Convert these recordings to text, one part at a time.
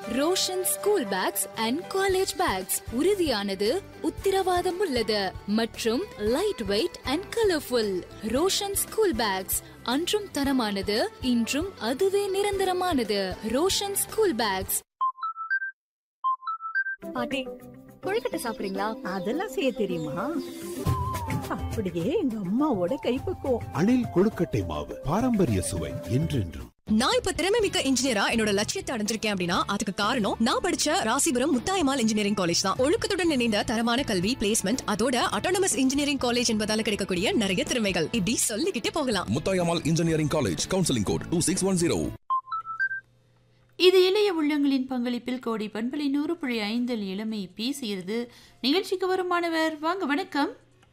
Roshan school bags and college bags உறுதியானது உத்தரவாதம் உள்ளது மற்றும் light weight and colourful Roshan school bags அன்றும் தரமானது இன்றும் அதுவே நிரந்தரமானது ரோஷன் ஸ்கூல் பேக்ஸ் பாட்டி கொழுக்கட்டை சாப்பிடுறீங்களா அதெல்லாம் செய்ய தெரியுமா அப்படியே எங்க அம்மாவோட கைப்பக்குவம் அணில் கொழுக்கட்டை மாவு பாரம்பரிய சுவை என்றென்றும் நான் இப்ப திறமை மிக்க இன்ஜினியரா என்னோட லட்சியத்தை அடைஞ்சிருக்கேன் அப்படின்னா அதுக்கு காரணம் நான் படிச்ச ராசிபுரம் முத்தாயமால் இன்ஜினியரிங் காலேஜ் தான் ஒழுக்கத்துடன் இணைந்த தரமான கல்வி பிளேஸ்மெண்ட் அதோட அட்டானமஸ் இன்ஜினியரிங் காலேஜ் என்பதால கிடைக்கக்கூடிய நிறைய திறமைகள் இப்படி சொல்லிக்கிட்டே போகலாம் Muthayammal engineering college counselling code two six one zero இது இளைய உள்ளங்களின் பங்களிப்பில் கோடி பண்பலை நூறு புள்ளி ஐந்தில் இளமை பேசுகிறது நிகழ்ச்சிக்கு வரும் மாணவர் வாங்க வணக்கம்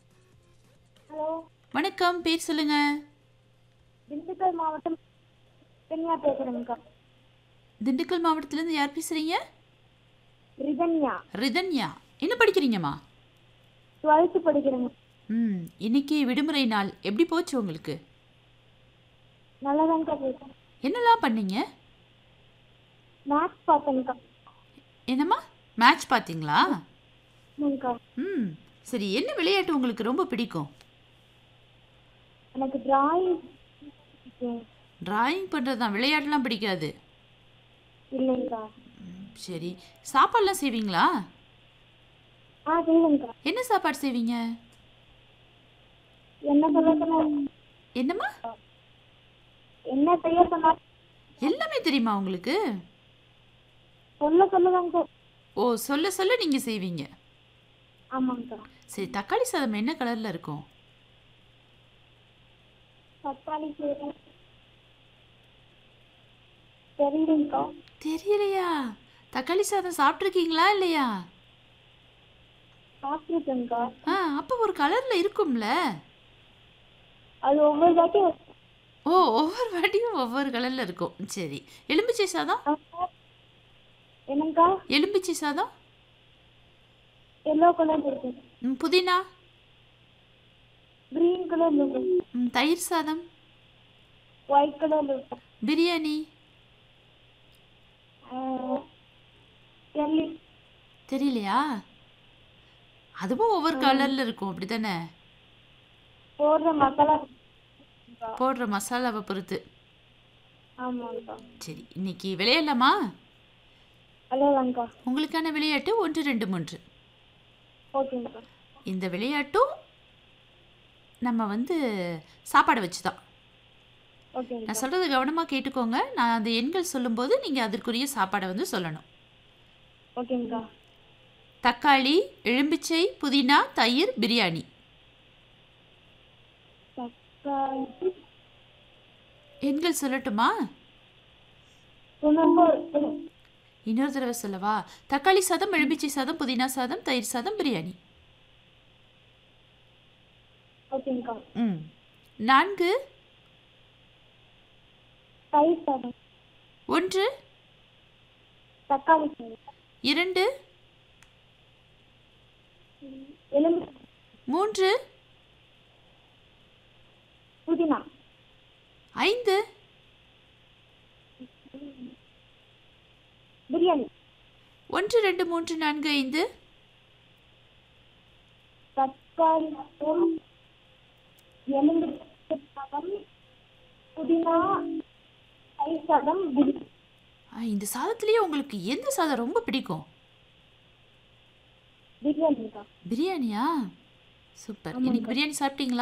வணக்கம் பேர் சொல்லுங்க திண்டுக்கல் மாவட்டம் ரிதன்யா பேசுறேங்கக்கா திண்டுக்கல் மாவட்டத்திலேருந்து யார் பேசுறீங்க ரிதன்யா ரிதன்யா என்ன படிக்கிறீங்கம்மா டுவெல்த்து படிக்கிறேங்க ம் இன்னைக்கு விடுமுறை நாள் எப்படி போச்சு உங்களுக்கு நல்லாதான்க்கா பேசுறேன் என்னெல்லாம் பண்ணீங்க மேத்ஸ் பார்த்தேங்கக்கா என்னம்மா மேட்ச் பார்த்தீங்களா ஆமாங்கக்கா ம் சரி என்ன விளையாட்டு உங்களுக்கு ரொம்ப பிடிக்கும் எனக்கு டிராயிங் டிராயிங் பண்ணுறது தான் விளையாட்டுலாம் பிடிக்காது இல்லைங்கக்கா ம், சரி சாப்பாடுலாம் செய்வீங்களா ஆ செய்வேங்கக்கா என்ன சாப்பாடு செய்வீங்க என்ன சொல்ல சொன்னால் என்னம்மா என்ன செய்ய சொன்னால் எல்லாமே தெரியுமா உங்களுக்கு சொல்ல சொல்லதாங்கக்கா ஓ சொல்ல சொல்ல நீங்கள் செய்வீங்க ஆமாங்கக்கா சரி தக்காளி சாதம் என்ன கலரில் இருக்கும் தக்காளி சோறு தெரியலங்கக்கா தெரியலையா தக்காளி சாதம் சாப்பிட்ருக்கீங்களா இல்லையா சாப்பிட்டுருக்கேங்கக்கா ஆ அப்போ ஒரு கலரில் இருக்கும்ல அது ஒவ்வொரு வாட்டி ஓ ஒவ்வொரு வாட்டியும் ஒவ்வொரு கலரில் இருக்கும் சரி எலும்பிச்சை சாதம் என்னங்கக்கா எலும்பிச்சை சாதம் எல்லோ கலர் இருக்கு ம், புதினா கிரீன் கலர் இருக்கு ம், தயிர் சாதம் ஒயிட் கலர் இருக்கு பிரியாணி தெரியல தெரியலையா அதுவும் ஒவ்வொரு கலரில் இருக்கும் அப்படி தானே போடுற மசாலா போடுற மசாலாவை பொறுத்து ஆமாங்கக்கா சரி இன்னைக்கு விளையாடலாமா அவ்வளோதாங்கக்கா உங்களுக்கான விளையாட்டு ஒன்று ரெண்டு மூன்று ஓகேங்கக்கா இந்த விளையாட்டும் நம்ம வந்து சாப்பாடை வச்சு தான் ஓகேங்கக்கா நான் சொல்கிறது கவனமாக கேட்டுக்கோங்க நான் அந்த எண்கள் சொல்லும்போது நீங்கள் அதற்குரிய சாப்பாடை வந்து சொல்லணும் ஓகேங்கக்கா தக்காளி எலும்பிச்சை புதினா தயிர் பிரியாணி தக்காளி எண்கள் சொல்லட்டுமா தொண்ணூறு இன்னொரு தடவை சொல்லவா தக்காளி சாதம் எலும்பிச்சை சாதம் புதினா சாதம் தயிர் சாதம் பிரியாணி ஓகேங்கக்கா ம் நான்கு தயிர் சாதம் ஒன்று தக்காளி சாதம் இரண்டு எலும்பு மூன்று புதினா ஐந்து பிரியாணி ஒன்று ரெண்டு மூன்று நான்கு ஐந்து தக்காளி சாதம் எலும்பு சாதம் புதினா தயிர் சாதம் பிரியாணி ஆ, இந்த சாதத்துலேயே உங்களுக்கு எந்த சாதம் ரொம்ப பிடிக்கும் பிரியாணிக்கா பிரியாணியா சூப்பர் இன்னைக்கு பிரியாணி சாப்பிட்டீங்களா